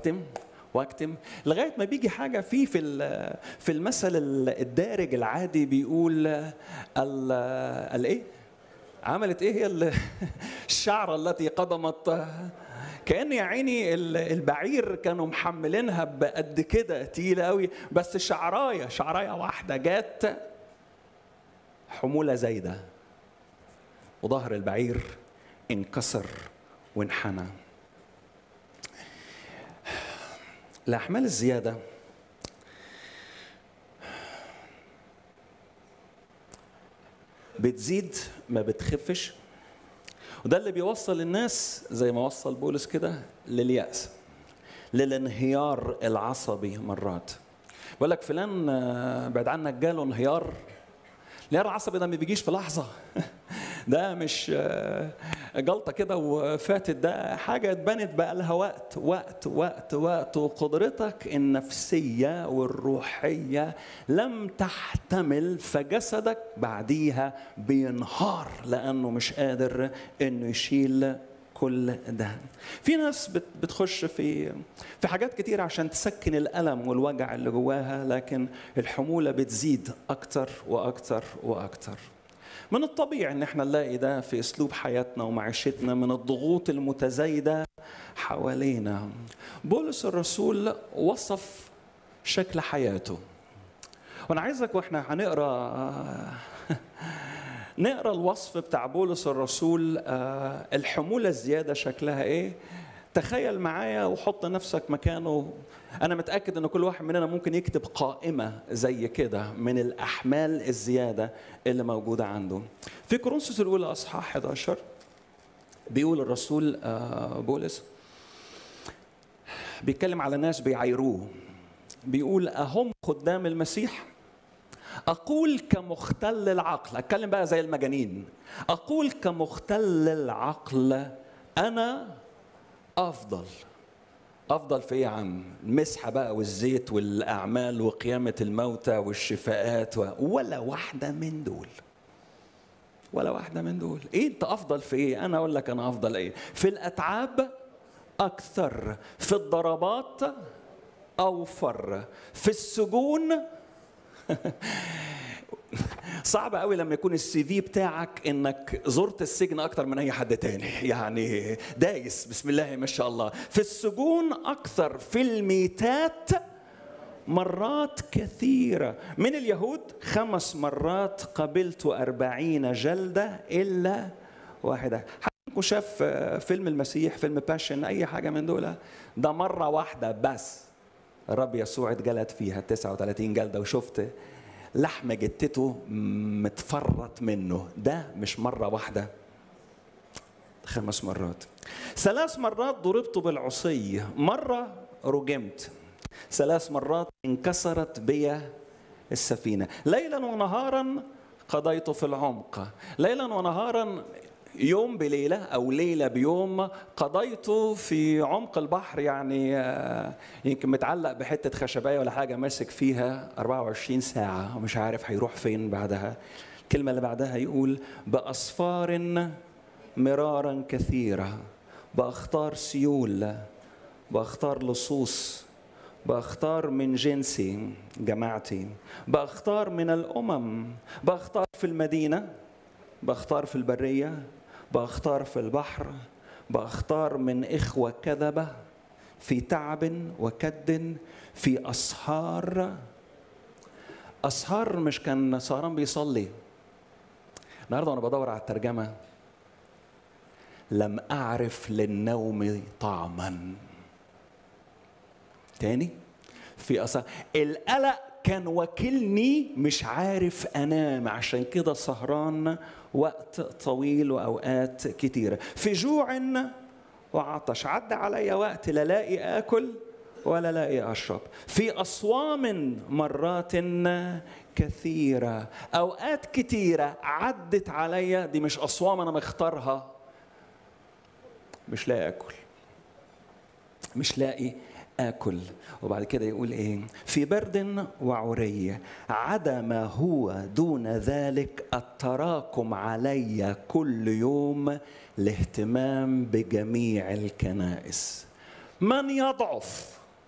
واختم واكتم لغايه ما بيجي حاجه في في في المثل الدارج العادي بيقول ال الايه عملت ايه هي الشعره التي قضمت كان يا عيني البعير كانوا محملينها بقد كده تقيله قوي بس شعرايه شعرايه واحده جات حموله زايده وظهر البعير انكسر وانحنى الاحمال الزياده بتزيد ما بتخفش وده اللي بيوصل الناس زي ما وصل بولس كده لليأس للانهيار العصبي مرات بقول لك فلان بعد عنك جاله انهيار الانهيار العصبي ده ما بيجيش في لحظه ده مش جلطه كده وفاتت ده حاجه اتبنت بقى لها وقت وقت وقت وقت وقدرتك النفسيه والروحيه لم تحتمل فجسدك بعديها بينهار لانه مش قادر انه يشيل كل ده في ناس بتخش في في حاجات كتير عشان تسكن الالم والوجع اللي جواها لكن الحموله بتزيد اكتر واكتر واكتر من الطبيعي ان احنا نلاقي ده في اسلوب حياتنا ومعيشتنا من الضغوط المتزايده حوالينا بولس الرسول وصف شكل حياته وانا عايزك واحنا هنقرا نقرا الوصف بتاع بولس الرسول الحموله الزياده شكلها ايه تخيل معايا وحط نفسك مكانه انا متاكد ان كل واحد مننا ممكن يكتب قائمه زي كده من الاحمال الزياده اللي موجوده عنده في كورنثوس الاولى اصحاح 11 بيقول الرسول بولس بيتكلم على ناس بيعايروه بيقول اهم خدام المسيح أقول كمختل العقل أتكلم بقى زي المجانين أقول كمختل العقل أنا أفضل أفضل في إيه يا عم؟ المسحة بقى والزيت والأعمال وقيامة الموتى والشفاءات و... ولا واحدة من دول ولا واحدة من دول إيه أنت أفضل في إيه؟ أنا أقول لك أنا أفضل إيه؟ في الأتعاب أكثر في الضربات أوفر في السجون صعب قوي لما يكون السي في بتاعك انك زرت السجن اكتر من اي حد تاني يعني دايس بسم الله ما شاء الله في السجون اكثر في الميتات مرات كثيرة من اليهود خمس مرات قبلت أربعين جلدة إلا واحدة حد شاف فيلم المسيح فيلم باشن أي حاجة من دول ده مرة واحدة بس الرب يسوع اتجلد فيها 39 جلدة وشفت لحم جتته متفرط منه ده مش مرة واحدة خمس مرات ثلاث مرات ضربت بالعصي مرة رجمت ثلاث مرات انكسرت بي السفينة ليلا ونهارا قضيت في العمق ليلا ونهارا يوم بليلة أو ليلة بيوم قضيته في عمق البحر يعني يمكن متعلق بحتة خشباية ولا حاجة ماسك فيها 24 ساعة ومش عارف هيروح فين بعدها الكلمة اللي بعدها يقول بأصفار مرارا كثيرة بأختار سيول بأختار لصوص بختار من جنسي جماعتي بختار من الأمم بختار في المدينة بختار في البرية بختار في البحر بختار من إخوة كذبة في تعب وكد في أسهار أسهار مش كان سهران بيصلي النهارده وأنا بدور على الترجمة لم أعرف للنوم طعما تاني في أسهار القلق كان وكلني مش عارف انام عشان كده سهران وقت طويل واوقات كتيره في جوع وعطش عدى عليا وقت لا لاقي اكل ولا لاقي اشرب في اصوام مرات كثيره اوقات كتيره عدت عليا دي مش اصوام انا مختارها مش لاقي اكل مش لاقي آكل وبعد كده يقول إيه في برد وعري عدا ما هو دون ذلك التراكم علي كل يوم الاهتمام بجميع الكنائس من يضعف